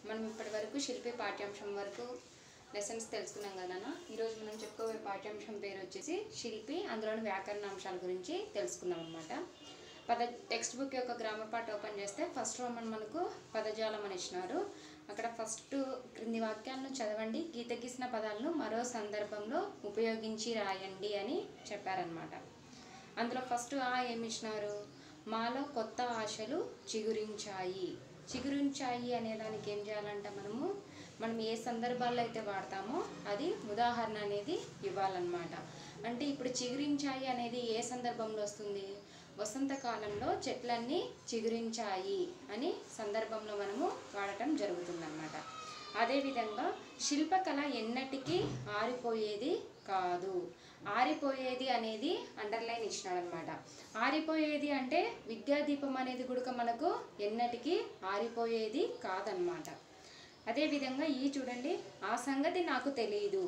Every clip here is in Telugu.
మనం ఇప్పటి వరకు శిల్పి పాఠ్యాంశం వరకు లెసన్స్ తెలుసుకున్నాం కదా నాన్న ఈరోజు మనం చెప్పుకోబోయే పాఠ్యాంశం పేరు వచ్చేసి శిల్పి అందులోని వ్యాకరణ అంశాల గురించి తెలుసుకుందాం అనమాట పద టెక్స్ట్ బుక్ యొక్క గ్రామర్ పార్ట్ ఓపెన్ చేస్తే ఫస్ట్ రోమన్ మనకు పదజాలం అని ఇచ్చినారు అక్కడ ఫస్ట్ క్రింది వాక్యాలను చదవండి గీత గీసిన పదాలను మరో సందర్భంలో ఉపయోగించి రాయండి అని చెప్పారనమాట అందులో ఫస్ట్ ఆ ఏమి ఇచ్చినారు మాలో కొత్త ఆశలు చిగురించాయి చిగురించాయి అనే దానికి ఏం చేయాలంట మనము మనం ఏ సందర్భాల్లో అయితే వాడతామో అది ఉదాహరణ అనేది ఇవ్వాలన్నమాట అంటే ఇప్పుడు చిగురించాయి అనేది ఏ సందర్భంలో వస్తుంది వసంతకాలంలో చెట్లన్నీ చిగురించాయి అని సందర్భంలో మనము వాడటం జరుగుతుందన్నమాట అదేవిధంగా శిల్పకళ ఎన్నటికీ ఆరిపోయేది కాదు ఆరిపోయేది అనేది అండర్లైన్ ఇచ్చినాడనమాట ఆరిపోయేది అంటే విద్యాదీపం అనేది కూడా మనకు ఎన్నటికీ ఆరిపోయేది కాదనమాట అదేవిధంగా ఈ చూడండి ఆ సంగతి నాకు తెలియదు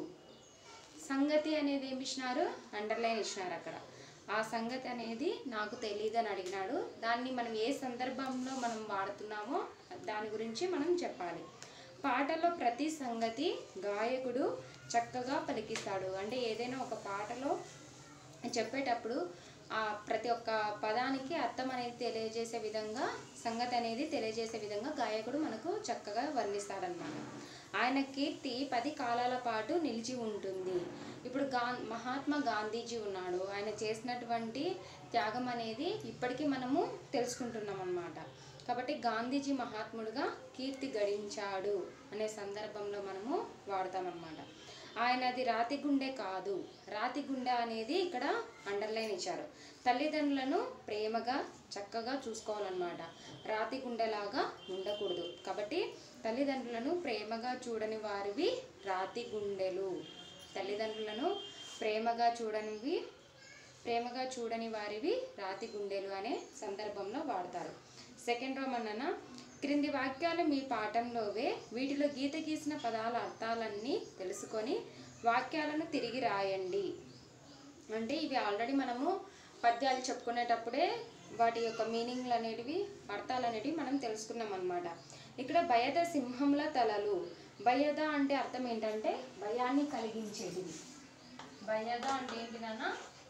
సంగతి అనేది ఏమి ఇచ్చినారు అండర్లైన్ ఇచ్చినారు అక్కడ ఆ సంగతి అనేది నాకు తెలియదు అని అడిగినాడు దాన్ని మనం ఏ సందర్భంలో మనం వాడుతున్నామో దాని గురించి మనం చెప్పాలి పాటలో ప్రతి సంగతి గాయకుడు చక్కగా పలికిస్తాడు అంటే ఏదైనా ఒక పాటలో చెప్పేటప్పుడు ఆ ప్రతి ఒక్క పదానికి అర్థం అనేది తెలియజేసే విధంగా సంగతి అనేది తెలియజేసే విధంగా గాయకుడు మనకు చక్కగా వర్ణిస్తాడనమాట ఆయన కీర్తి పది కాలాల పాటు నిలిచి ఉంటుంది ఇప్పుడు గా మహాత్మా గాంధీజీ ఉన్నాడు ఆయన చేసినటువంటి త్యాగం అనేది ఇప్పటికీ మనము తెలుసుకుంటున్నాం అన్నమాట కాబట్టి గాంధీజీ మహాత్ముడుగా కీర్తి గడించాడు అనే సందర్భంలో మనము వాడతామన్నమాట ఆయనది రాతి గుండె కాదు రాతి గుండె అనేది ఇక్కడ అండర్లైన్ ఇచ్చారు తల్లిదండ్రులను ప్రేమగా చక్కగా చూసుకోవాలన్నమాట రాతి గుండెలాగా ఉండకూడదు కాబట్టి తల్లిదండ్రులను ప్రేమగా చూడని వారివి రాతి గుండెలు తల్లిదండ్రులను ప్రేమగా చూడనివి ప్రేమగా చూడని వారివి రాతి గుండెలు అనే సందర్భంలో వాడతారు సెకండ్ రోమన్న క్రింది వాక్యాలు మీ పాఠంలోవే వీటిలో గీత గీసిన పదాల అర్థాలన్నీ తెలుసుకొని వాక్యాలను తిరిగి రాయండి అంటే ఇవి ఆల్రెడీ మనము పద్యాలు చెప్పుకునేటప్పుడే వాటి యొక్క మీనింగ్లు అనేటివి అర్థాలు అనేటివి మనం తెలుసుకున్నాం అనమాట ఇక్కడ భయద సింహంల తలలు భయద అంటే అర్థం ఏంటంటే భయాన్ని కలిగించేది భయద అంటే ఏంటిదన్నా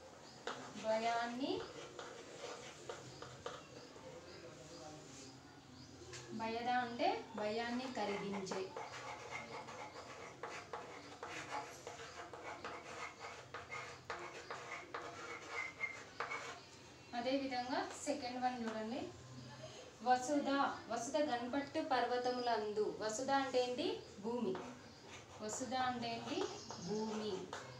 భయాన్ని భయద అంటే భయాన్ని కలిగించే అదేవిధంగా సెకండ్ వన్ చూడండి వసుధ వసుధ గణపట్టు పర్వతములందు వసుధ అంటే ఏంటి భూమి వసుధ అంటే ఏంటి భూమి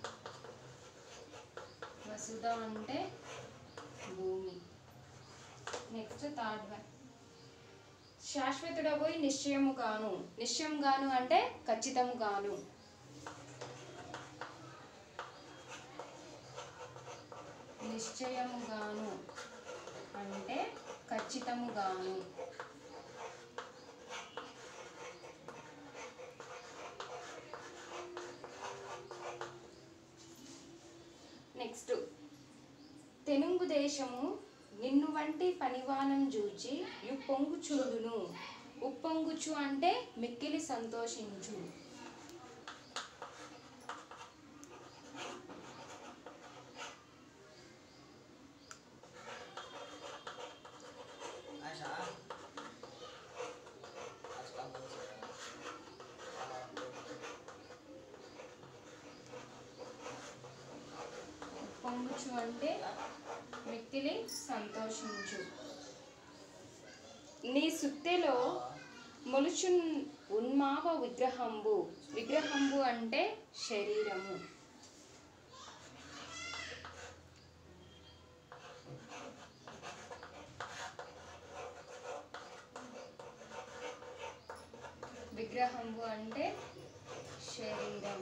వసుధ అంటే భూమి నెక్స్ట్ థర్డ్ వన్ శాశ్వతుడబోయి నిశ్చయము గాను నిశ్చయం గాను అంటే ఖచ్చితము గాను నిశ్చయము గాను అంటే ఖచ్చితము గాను నెక్స్ట్ తెనుగు దేశము నిన్ను వంటి పనివానం చూచి ఉప్పొంగుచుండును ఉప్పొంగుచు అంటే మిక్కిలి సంతోషించు Aisyah. Harus kamu ఉప్పొంగుచు అంటే మిక్కిలి సంతోషించు నీ సుత్తెలో మొలుచు ఉన్మావ విగ్రహంబు విగ్రహంబు అంటే శరీరము విగ్రహంబు అంటే శరీరం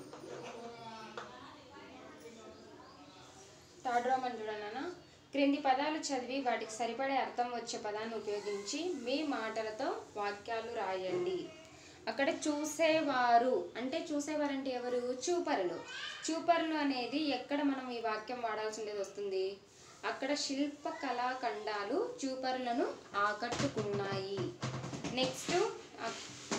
థర్డ్ రోమన్ చూడనా క్రింది పదాలు చదివి వాటికి సరిపడే అర్థం వచ్చే పదాన్ని ఉపయోగించి మీ మాటలతో వాక్యాలు రాయండి అక్కడ చూసేవారు అంటే చూసేవారు అంటే ఎవరు చూపరులు చూపరులు అనేది ఎక్కడ మనం ఈ వాక్యం వాడాల్సి ఉండేది వస్తుంది అక్కడ శిల్ప కళాఖండాలు చూపరులను ఆకట్టుకున్నాయి నెక్స్ట్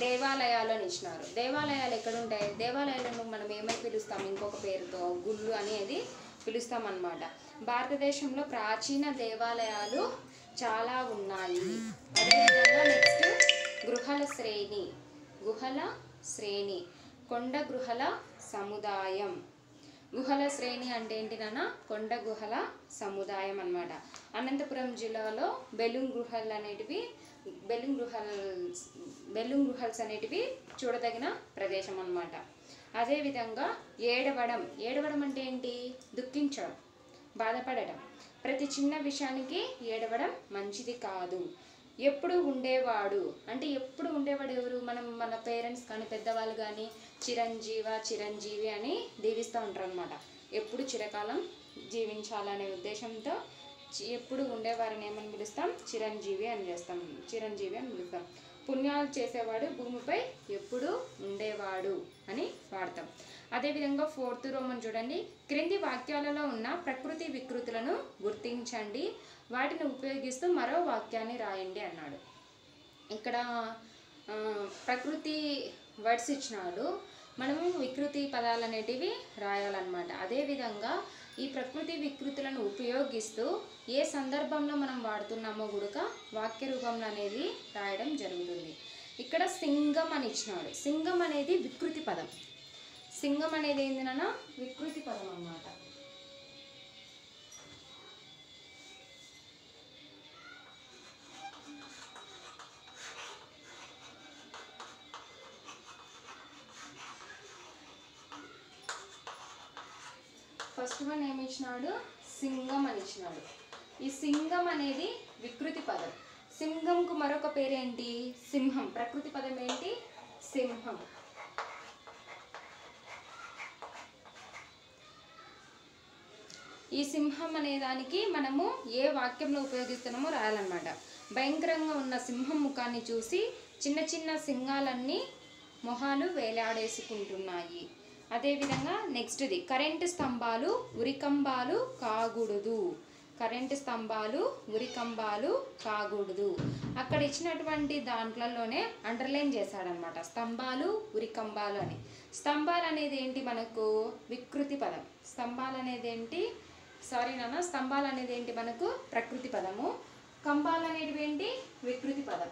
దేవాలయాలు అని ఇచ్చినారు దేవాలయాలు ఎక్కడ ఉంటాయి దేవాలయాలను మనం ఏమై పిలుస్తాం ఇంకొక పేరుతో గుళ్ళు అనేది పిలుస్తాం అన్నమాట భారతదేశంలో ప్రాచీన దేవాలయాలు చాలా ఉన్నాయి అదేవిధంగా నెక్స్ట్ గృహల శ్రేణి గుహల శ్రేణి కొండ గృహల సముదాయం గుహల శ్రేణి అంటే ఏంటి నాన్న కొండ గుహల సముదాయం అన్నమాట అనంతపురం జిల్లాలో బెలూన్ గుహలు అనేటివి బెలూన్ గుహల్స్ బెలూన్ గుహల్స్ అనేటివి చూడదగిన ప్రదేశం అన్నమాట అదేవిధంగా ఏడవడం ఏడవడం అంటే ఏంటి దుఃఖించడం బాధపడటం ప్రతి చిన్న విషయానికి ఏడవడం మంచిది కాదు ఎప్పుడు ఉండేవాడు అంటే ఎప్పుడు ఉండేవాడు ఎవరు మనం మన పేరెంట్స్ కానీ పెద్దవాళ్ళు కానీ చిరంజీవ చిరంజీవి అని దీవిస్తూ ఉంటారు అనమాట ఎప్పుడు చిరకాలం జీవించాలనే ఉద్దేశంతో చి- ఎప్పుడు ఉండేవారిని ఏమని పిలుస్తాం చిరంజీవి అని చేస్తాం చిరంజీవి అని పిలుస్తాం పుణ్యాలు చేసేవాడు భూమిపై ఎప్పుడు ఉండేవాడు అని వాడతాం అదేవిధంగా ఫోర్త్ రోమన్ చూడండి క్రింది వాక్యాలలో ఉన్న ప్రకృతి వికృతులను గుర్తించండి వాటిని ఉపయోగిస్తూ మరో వాక్యాన్ని రాయండి అన్నాడు ఇక్కడ ఆ, ప్రకృతి వర్డ్స్ ఇచ్చినాడు మనము వికృతి పదాలు అనేటివి రాయాలన్నమాట అదేవిధంగా ఈ ప్రకృతి వికృతులను ఉపయోగిస్తూ ఏ సందర్భంలో మనం వాడుతున్నామో గుడక వాక్య రూపంలో అనేది రాయడం జరుగుతుంది ఇక్కడ సింగం అని ఇచ్చినాడు సింగం అనేది వికృతి పదం సింగం అనేది ఏంటినన్నా వికృతి పదం అన్నమాట ఫస్ట్ వన్ ఏమి ఇచ్చినాడు సింగం అని ఇచ్చినాడు ఈ సింగం అనేది వికృతి పదం సింగంకు మరొక పేరేంటి సింహం ప్రకృతి పదం ఏంటి సింహం ఈ సింహం అనే దానికి మనము ఏ వాక్యంలో ఉపయోగిస్తున్నామో రాయాలన్నమాట భయంకరంగా ఉన్న సింహం ముఖాన్ని చూసి చిన్న చిన్న సింహాలన్నీ మొహాలు వేలాడేసుకుంటున్నాయి అదేవిధంగా నెక్స్ట్ది కరెంటు స్తంభాలు ఉరికంబాలు కాకూడదు కరెంటు స్తంభాలు ఉరికంబాలు కాకూడదు అక్కడ ఇచ్చినటువంటి దాంట్లలోనే అండర్లైన్ చేశాడనమాట స్తంభాలు ఉరికంబాలు అని స్తంభాలు అనేది ఏంటి మనకు వికృతి పదం స్తంభాలు అనేది ఏంటి సారీ నాన్న స్తంభాలు అనేది ఏంటి మనకు ప్రకృతి పదము కంబాలు అనేటివి ఏంటి వికృతి పదం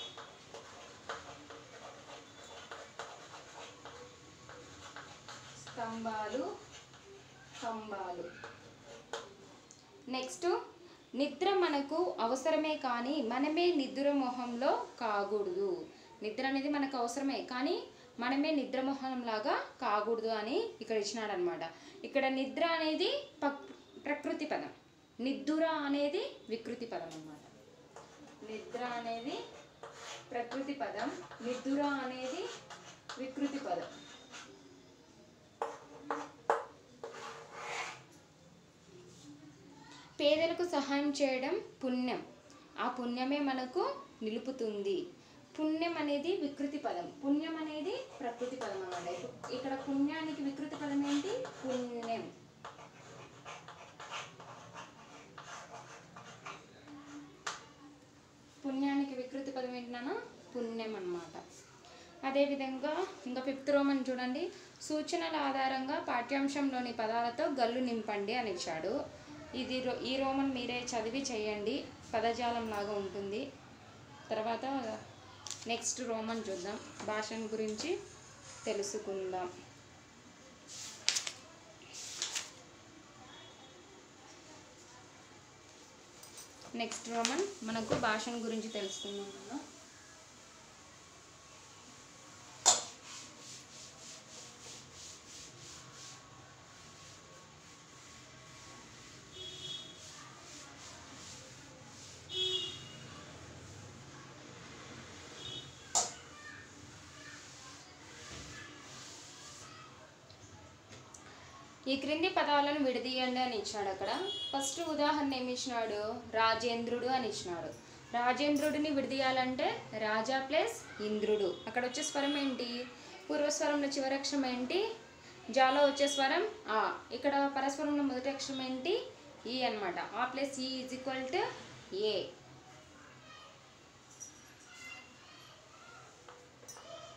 స్తంభాలు కంబాలు నెక్స్ట్ నిద్ర మనకు అవసరమే కానీ మనమే నిద్ర మొహంలో కాకూడదు నిద్ర అనేది మనకు అవసరమే కానీ మనమే నిద్ర మొహంలాగా కాకూడదు అని ఇక్కడ ఇచ్చినాడు అనమాట ఇక్కడ నిద్ర అనేది పక్ ప్రకృతి పదం నిద్దుర అనేది వికృతి పదం అన్నమాట నిద్ర అనేది ప్రకృతి పదం నిద్దుర అనేది వికృతి పదం పేదలకు సహాయం చేయడం పుణ్యం ఆ పుణ్యమే మనకు నిలుపుతుంది పుణ్యం అనేది వికృతి పదం పుణ్యం అనేది ప్రకృతి పదం అన్నమాట ఇప్పు- ఇక్కడ పుణ్యానికి వికృతి పదం ఏంటి పుణ్యం పుణ్యానికి వికృతి పదం ఏంటన్నా పుణ్యం అన్నమాట అదేవిధంగా ఇంకా ఫిఫ్త్ రోమన్ చూడండి సూచనల ఆధారంగా పాఠ్యాంశంలోని పదాలతో గల్లు నింపండి అని ఇచ్చాడు ఇది రో- ఈ రోమన్ మీరే చదివి చేయండి పదజాలం లాగా ఉంటుంది తర్వాత నెక్స్ట్ రోమన్ చూద్దాం భాషను గురించి తెలుసుకుందాం నెక్స్ట్ రోమన్ మనకు భాషను గురించి తెలుసుకుందాం కదా ఈ క్రింది పదాలను విడదీయండి అని ఇచ్చాడు అక్కడ ఫస్ట్ ఉదాహరణ ఏమి ఇచ్చినాడు రాజేంద్రుడు అని ఇచ్చినాడు రాజేంద్రుడిని విడదీయాలంటే రాజా ప్లస్ ఇంద్రుడు అక్కడ వచ్చే స్వరం ఏంటి పూర్వస్వరంలో చివరి అక్షరం ఏంటి జాలో వచ్చే స్వరం ఆ ఇక్కడ పరస్వరంలో మొదటి అక్షరం ఏంటి ఈ అన్నమాట ఆ ప్లస్ ఈ ఈజ్ ఈక్వల్ టు ఏ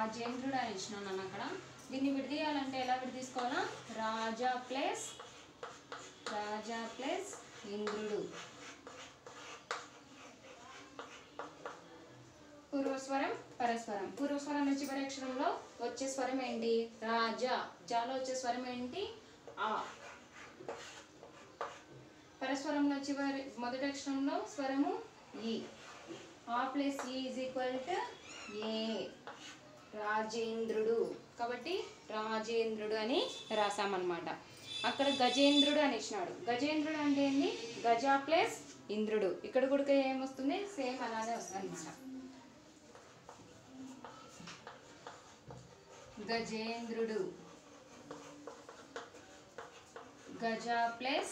రాజేంద్రుడు అని ఇచ్చినాను నన్ను అక్కడ దీన్ని విడదీయాలంటే ఎలా విడదీసుకోవాలా రాజా ప్లస్ రాజా ప్లస్ ఇంద్రుడు పూర్వస్వరం పరస్వరం పూర్వస్వరం నుంచి చివరి అక్షరంలో వచ్చే స్వరం ఏంటి రాజా జాలో వచ్చే స్వరం ఏంటి ఆ పరస్వరంలో చివరి మొదటి అక్షరంలో స్వరము ఈ ఆ ప్లస్ ఈ ఈజ్ ఈక్వల్ టు ఏ రాజేంద్రుడు కాబట్టి రాజేంద్రుడు అని రాసామన్నమాట అక్కడ గజేంద్రుడు అని ఇచ్చినాడు గజేంద్రుడు అంటే ఏంది గజ ప్లస్ ఇంద్రుడు ఇక్కడ కూడా ఏమొస్తుంది సేమ్ అలానే వస్తుంది అనమాట గజేంద్రుడు గజ ప్లస్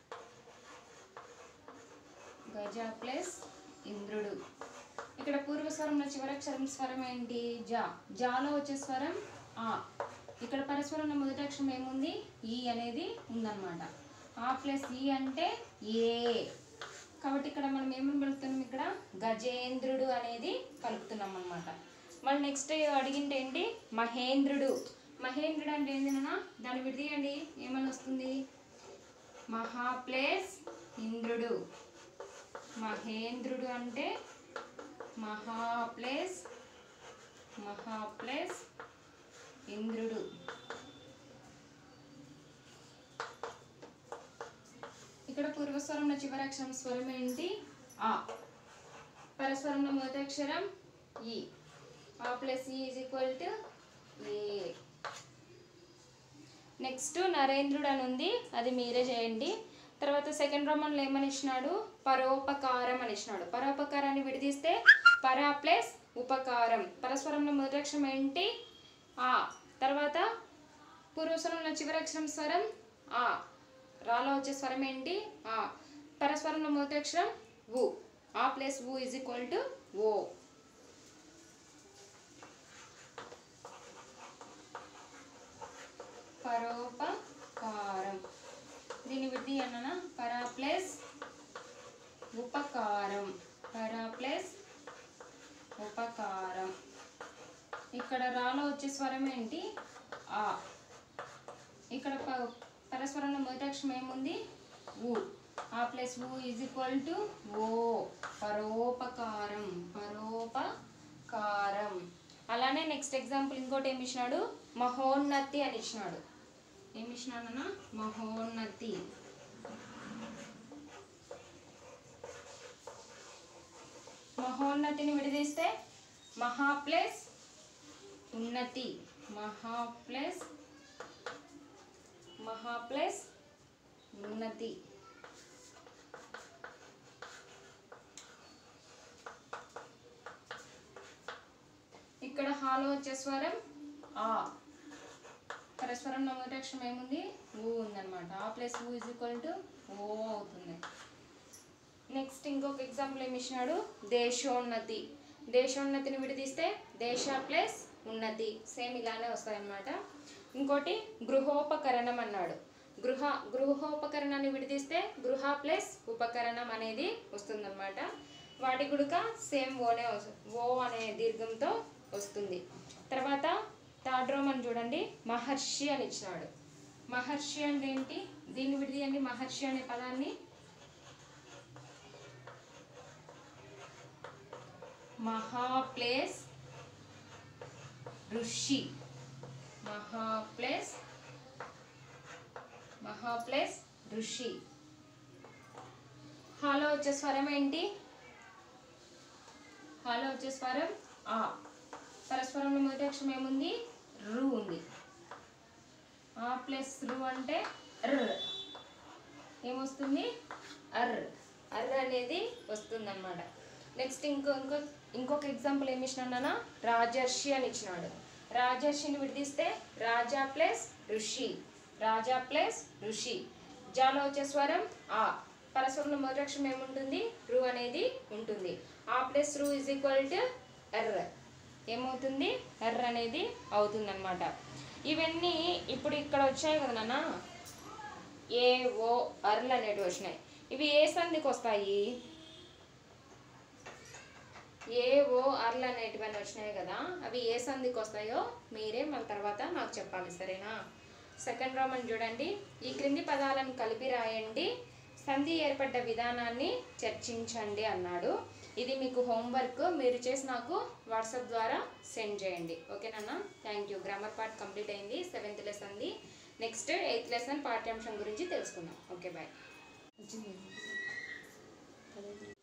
గజ ప్లస్ ఇంద్రుడు ఇక్కడ పూర్వస్వరంలో చివరక్షరం స్వరం ఏంటి జా జాలో వచ్చే స్వరం ఆ ఇక్కడ పరస్వరంలో మొదటి అక్షరం ఏముంది ఈ అనేది ఉందన్నమాట ఆ ప్లస్ ఈ అంటే ఏ కాబట్టి ఇక్కడ మనం ఏమని పలుకుతున్నాం ఇక్కడ గజేంద్రుడు అనేది పలుకుతున్నాం అనమాట మళ్ళీ నెక్స్ట్ అడిగింటే ఏంటి మహేంద్రుడు మహేంద్రుడు అంటే ఏంటి నాన్న దాన్ని విడదీయండి ఏమని వస్తుంది మహా ప్లేస్ ఇంద్రుడు మహేంద్రుడు అంటే మహా ప్లేస్ మహా ప్లేస్ ఇంద్రుడు ఇక్కడ పూర్వస్వరంలో చివరి అక్షరం స్వరం ఏంటి ఆ పరస్వరంలో మొదటి అక్షరం ఈ ఆ ప్లస్ ఈ ఈజ్ ఈక్వల్ టు ఏ నెక్స్ట్ నరేంద్రుడు అని ఉంది అది మీరే చేయండి తర్వాత సెకండ్ రోమన్లో ఏమని ఇచ్చినాడు పరోపకారం అని ఇచ్చినాడు పరోపకారాన్ని విడదీస్తే పరా ప్లస్ ఉపకారం పరస్వరంలో మొదటి అక్షరం ఏంటి ఆ తర్వాత పూర్వస్వరంలో చివరి అక్షరం స్వరం ఆ రాలో వచ్చే స్వరం ఏంటి ఆ పరస్వరంలో మొదటి అక్షరం వు ఆ ప్లస్ వు ఇజ్ ఈక్వల్ టు ఓ పరోపకారం దీని విధి అన్న పరా ప్లస్ ఉపకారం పరా ప్లస్ ఉపకారం ఇక్కడ రాలో వచ్చే స్వరం ఏంటి ఆ ఇక్కడ ప- పరస్వరంలో మొదటి అక్షరం ఏముంది ఊ ఆ ప్లస్ ఊ ఈజ్ ఈక్వల్ టు ఓ పరోపకారం పరోపకారం అలానే నెక్స్ట్ ఎగ్జాంపుల్ ఇంకోటి ఏమి ఇచ్చినాడు మహోన్నతి అని ఇచ్చినాడు ఏమి ఇచ్చినాడన్న మహోన్నతి మహోన్నతిని విడదీస్తే మహా ప్లస్ ఉన్నతి మహా ప్లస్ మహా ప్లస్ ఉన్నతి ఇక్కడ హాలో వచ్చే స్వరం ఆ పరస్వరంలో మొదటి అక్షరం ఏముంది ఊ ఉందన్నమాట ఆ ప్లస్ ఊ ఇజ్ ఈక్వల్ టు ఓ అవుతుంది నెక్స్ట్ ఇంకొక ఎగ్జాంపుల్ ఏమి ఇచ్చినాడు దేశోన్నతి దేశోన్నతిని విడదీస్తే దేశ ప్లస్ ఉన్నతి సేమ్ ఇలానే వస్తాయన్నమాట ఇంకోటి గృహోపకరణం అన్నాడు గృహ గృహోపకరణాన్ని విడదీస్తే గృహ ప్లస్ ఉపకరణం అనేది వస్తుందన్నమాట వాటి గుడుక సేమ్ ఓనే వస్తు- ఓ అనే దీర్ఘంతో వస్తుంది తర్వాత థర్డ్ రోమన్ చూడండి మహర్షి అని ఇచ్చినాడు మహర్షి అంటే ఏంటి దీన్ని విడదీయండి మహర్షి అనే పదాన్ని మహా ప్లేస్ ఋషి మహా ప్లేస్ మహా ప్లేస్ ఋషి హాలో వచ్చే స్వరం ఏంటి హాలో వచ్చే స్వరం ఆ పరస్వరంలో మొదటి అక్షరం ఏముంది రు ఉంది ఆ ప్లస్ రు అంటే ర్ ఏమొస్తుంది అర్ అర్ అనేది వస్తుంది అనమాట నెక్స్ట్ ఇంకో ఇంకో ఇంకొక ఎగ్జాంపుల్ ఏమి ఇచ్చినాడన్నా రాజర్షి అని ఇచ్చినాడు రాజర్షిని విడదీస్తే రాజా ప్లస్ ఋషి రాజా ప్లస్ ఋషి జాలో వచ్చే స్వరం ఆ పరస్వరంలో మొదటి అక్షరం ఏముంటుంది రు అనేది ఉంటుంది ఆ ప్లస్ రు ఇజ్ ఈక్వల్ టు ఎర్ర ఏమవుతుంది ఎర్ర అనేది అవుతుందన్నమాట ఇవన్నీ ఇప్పుడు ఇక్కడ వచ్చాయి కదా నాన్న ఏ ఓ అర్లు అనేటివి వచ్చినాయి ఇవి ఏ సంధికి వస్తాయి ఏ ఓ అర్లు అనేటివన్నీ వచ్చినాయి కదా అవి ఏ సంధికి వస్తాయో మీరే మళ్ళీ తర్వాత నాకు చెప్పాలి సరేనా సెకండ్ రోమన్ చూడండి ఈ క్రింది పదాలను కలిపి రాయండి సంధి ఏర్పడ్డ విధానాన్ని చర్చించండి అన్నాడు ఇది మీకు హోంవర్క్ మీరు చేసి నాకు వాట్సాప్ ద్వారా సెండ్ చేయండి ఓకేనా thank you grammar part complete అయింది సెవెంత్ లెసన్ది నెక్స్ట్ ఎయిత్ లెసన్ పాఠ్యాంశం గురించి తెలుసుకుందాం ఓకే బాయ్